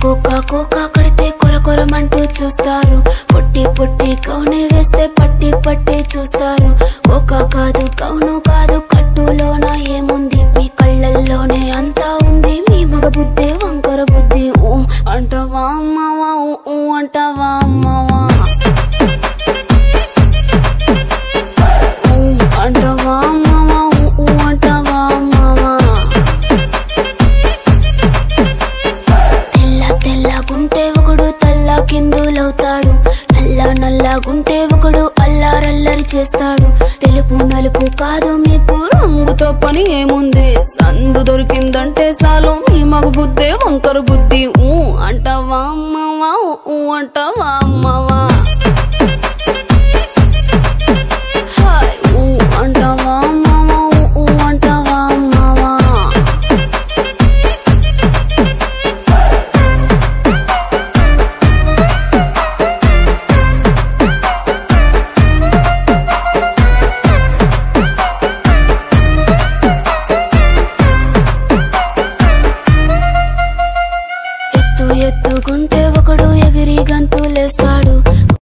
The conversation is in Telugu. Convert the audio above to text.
కోక కోక కడితే కొర కొరమంటూ చూస్తారు పొట్టి పొట్టి కౌని వేస్తే పట్టి పట్టి చూస్తారు కోక కాదు కౌను కాదు కట్టులోన ఏముంది మీ కళ్ళల్లోనే అంతా ఉంది మీ మగ బుద్ధి వంకర బుద్ధి ఊ అంటవా అమ్మవా ఊ ఊ అంటవా అమ్మవా ఊ అంటవా అమ్మవా ఊ ఊ అంటవా అమ్మవా తెల్ల తెల్లగుంటే ఒకడు తల్ల కిందులవుతాడు నల్ల నల్లగుంటే ఒకడు అల్లారల్లరి చేస్తాడు తెలుపు నలుపు కాదు మీకు రంగుతో పని ఏముంది సందు దొరికిందంటే చాలు మీ మగ బుద్ధే వంకర బుద్ధి ఊ అంటావా అమ్మవా ఊ అంటావా అమ్మవా